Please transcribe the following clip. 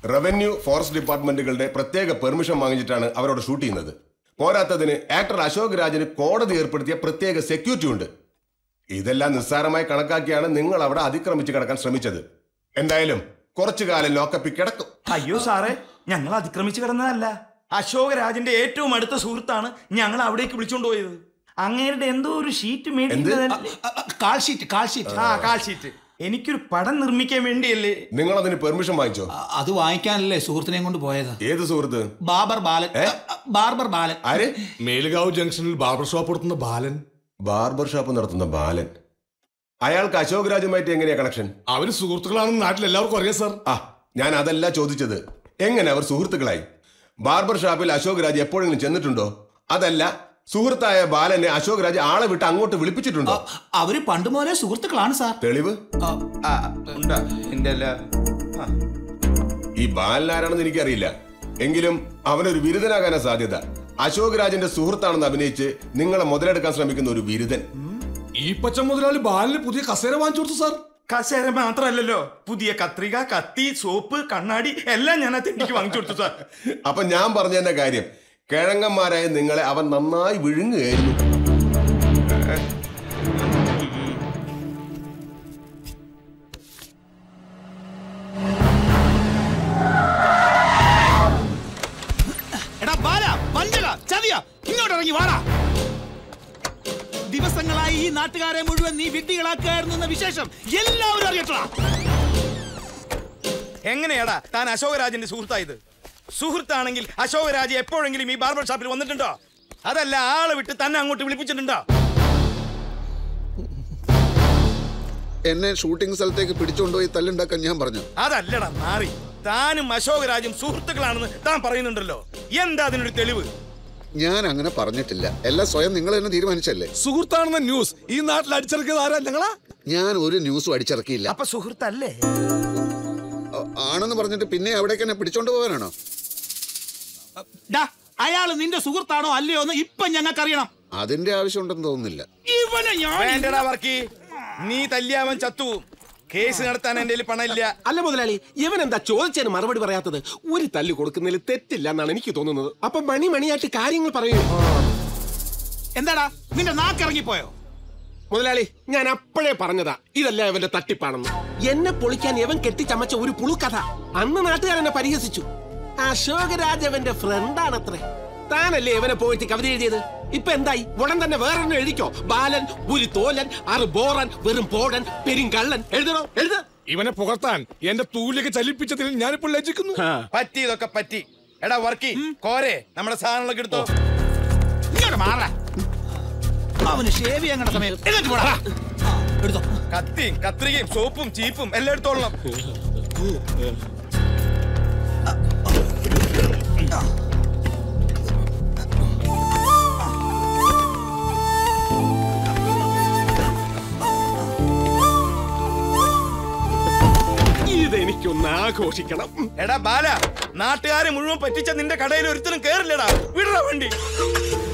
Revenue forest ഡിപ്പാർട്ട്മെന്റുകളുടെ പ്രത്യേക permission വാങ്ങിച്ചിട്ടാണ് അവരോട് shoot ചെയ്യുന്നത് പോരാത്തതിന് ആക്ടർ അശോക് രാജിന് കോടതി ഏർപ്പെടുത്തിയ പ്രത്യേക സെക്യൂരിറ്റി ഉണ്ട് ഇതെല്ലാം നിസ്സാരമായി കണക്കാക്കിയാണ് നിങ്ങൾ അവിടെ അതിക്രമിച്ച് കിടക്കാൻ ശ്രമിച്ചത് എന്തായാലും കുറച്ചു കാലം ലോക്കപ്പിൽ കിടക്കും അയ്യോ സാറേ ഞങ്ങൾ അതിക്രമിച്ച് കിടന്നതല്ല അശോക് രാജിന്റെ ഏറ്റവും അടുത്ത സുഹൃത്താണ് ഞങ്ങൾ അവിടേക്ക് വിളിച്ചോണ്ട് പോയത് അങ്ങേരുടെ എന്തോ ഒരു ഷീറ്റ് മേടിക്കുന്നതല്ലേ കാൾ ഷീറ്റ് കാൾ ഷീറ്റ് ആ കാൽ ഷീറ്റ് എനിക്കൊരു പടം നിർമ്മിക്കാൻ വേണ്ടിയല്ലേ നിങ്ങൾ അതിന് പെർമിഷൻ വാങ്ങിച്ചോ അത് വാങ്ങിക്കാനല്ലേ സുഹൃത്തിനെയും കൊണ്ട് പോയത് ഏത് സുഹൃത്ത് ബാബർ ബാലൻ ബാർബർ ബാലൻ ആര് മേലുകാവ് ജംഗ്ഷനിൽ ബാർബർ ഷോപ്പ് നടത്തുന്ന ബാലൻ ബാർബർ ഷോപ്പ് നടത്തുന്ന ബാലൻ അയാൾക്ക് അശോക് രാജുമായിട്ട് എങ്ങനെയാ കണക്ഷൻ അവര് സുഹൃത്തുക്കളാണെന്ന് നാട്ടിൽ എല്ലാവർക്കും അറിയാം സാർ ആ ഞാൻ അതല്ല ചോദിച്ചത് എങ്ങനെ അവർ സുഹൃത്തുക്കളായി ബാർബർ ഷാപ്പിൽ അശോക് രാജ് എപ്പോഴെങ്കിലും ചെന്നിട്ടുണ്ടോ അതല്ല സുഹൃത്തായ ബാലനെ അശോക് രാജ് ആളെ വിട്ട് അങ്ങോട്ട് വിളിപ്പിച്ചിട്ടുണ്ടോ അവര് പണ്ട് മുതലേ സുഹൃത്തുക്കളാണ് സാർ തെളിവ് ആ, ഉണ്ടാ എന്റെ അല്ല ആ. ഈ ബാലൻ ആരാണെന്ന് എനിക്കറിയില്ല എങ്കിലും അവനൊരു ബിരുദനാകാനാ സാധ്യത അശോക് രാജിന്റെ സുഹൃത്താണെന്ന് അഭിനയിച്ച് നിങ്ങളെ മുതലെടുക്കാൻ ശ്രമിക്കുന്ന ഒരു ബിരുദൻ ഈ പച്ച മുതലാളി ബാലിന് പുതിയ കസേര വാങ്ങിച്ചു കൊടുത്തു സാർ കസേര മാത്രമല്ലല്ലോ പുതിയ കത്രിക കത്തി സോപ്പ് കണ്ണാടി എല്ലാം ഞാൻ ആ തിണ്ടിക്ക് വാങ്ങിച്ചു കൊടുത്തു സാർ അപ്പൊ ഞാൻ പറഞ്ഞതിന്റെ കാര്യം കിഴങ്ങന്മാരായ നിങ്ങളെ അവൻ നന്നായി വിഴുങ്ങുകയായിരുന്നു എടാ ബാല വഞ്ചക ചതിയ ഇങ്ങോട്ട് ഇറങ്ങി വാടാ ദിവസങ്ങളായി ഈ നാട്ടുകാരെ മുഴുവൻ നീ വിഡ്ഢികളാക്കുകയായിരുന്നു എന്ന വിശേഷം എല്ലാവരും അറിയട്ടടാ എങ്ങനെയാടാ താൻ അശോകരാജിന്റെ സുഹൃത്തായത് സുഹൃത്താണെങ്കിൽ അശോകരാജ് എപ്പോഴെങ്കിലും ഈ ബാർബർ ഷാപ്പിൽ വന്നിട്ടുണ്ടോ അതല്ല ആളെ വിട്ട് തന്നെ അങ്ങോട്ട് വിളിപ്പിച്ചിട്ടുണ്ടോ എന്നെ ഷൂട്ടിംഗ് സ്ഥലത്തേക്ക് പിടിച്ചുകൊണ്ടുപോയി തല്ലുണ്ടാക്കാൻ ഞാൻ പറഞ്ഞു അതല്ലടാ മാറി താനും അശോകരാജും സുഹൃത്തുക്കളാണെന്ന് താൻ പറയുന്നുണ്ടല്ലോ എന്താ അതിനൊരു തെളിവ് ഞാൻ അങ്ങനെ പറഞ്ഞിട്ടില്ല എല്ലാം സ്വയം നിങ്ങൾ തന്നെ തീരുമാനിച്ചല്ലേ സുഹൃത്താണെന്ന ന്യൂസ് ഈ നാട്ടിൽ അടിച്ചിറക്കിയത് ആരാ ഞങ്ങളാ ഞാൻ ഒരു ന്യൂസും അടിച്ചിറക്കിയില്ല അപ്പൊ സുഹൃത്തല്ലേ അ- ആണെന്ന് പറഞ്ഞിട്ട് പിന്നെ അവിടേക്ക് എന്നെ പിടിച്ചോണ്ട് പോകാനാണോ ഡാ അയാള് നിന്റെ സുഹൃത്താണോ അല്ലയോ എന്ന് ഇപ്പൊ ഞങ്ങൾക്ക് അറിയണം അതിന്റെ ആവശ്യമുണ്ടെന്ന് തോന്നുന്നില്ല ഇവനെ ഞാൻ വേണ്ടടാ വർക്കി നീ തല്ലിയാവൻ ചത്തു കേസ് നടത്താൻ എന്റെ കയ്യിൽ പണമില്ല അല്ല മുതലാളി ഇവൻ എന്താ ചോദിച്ചതിന് മറുപടി പറയാത്തത് ഒരു തല്ല് കൊടുക്കുന്നതിൽ തെറ്റില്ല എന്നാണ് എനിക്ക് തോന്നുന്നത് അപ്പൊ മണി മണിയായിട്ട് കാര്യങ്ങൾ പറയൂ എന്താടാ നിന്റെ നാക്കിറങ്ങിപ്പോയോ മുതലാളി ഞാൻ അപ്പോഴേ പറഞ്ഞതാ ഇതല്ല ഇവന്റെ തട്ടിപ്പാണെന്ന് എന്നെ പൊളിക്കാൻ ഇവൻ കെട്ടിച്ചമച്ച ഒരു പുളുക്കഥ അന്ന് നാട്ടുകാരെന്നെ പരിഹസിച്ചു അശോകരാജ് അവന്റെ ഫ്രണ്ടാണത്രേ താനല്ലേ ഇവനെ പോയിട്ട് കവിത എഴുതിയത് ഇപ്പൊ എന്തായി ഉടൻ തന്നെ വേറൊരെണ്ണം എഴുതിക്കോ ബാലൻ ഒരു തോലൻ ആറ് ബോറൻ വെറും പോടൻ പെരുങ്കള്ളൻ എഴുതണോ എഴുത ഇവനെ പുകർത്താൻ എന്റെ തൂലിയൊക്കെ ചലിപ്പിച്ചതിൽ ഞാനിപ്പോൾ ലജ്ജിക്കുന്നു പറ്റിയതൊക്കെ പറ്റി എടാ വർക്കി കോരെ നമ്മുടെ സാധനങ്ങളൊക്കെ എടുത്തോ ഇങ്ങോട്ട് മാറാ അവന് ഷേവ് ചെയ്യാൻ കണ്ട സമയം എന്നിട്ട് പോടാ ആ, എടുത്തോ കത്തിയും കത്രികയും സോപ്പും ചീപ്പും എല്ലാം എടുത്തോളണം ഇതെനിക്കൊന്ന് ആഘോഷിക്കണം എടാ ബാല നാട്ടുകാരെ മുഴുവൻ പറ്റിച്ച നിന്റെ കടയിൽ ഒരുത്തനും കേറില്ലടാ വിടടാ വണ്ടി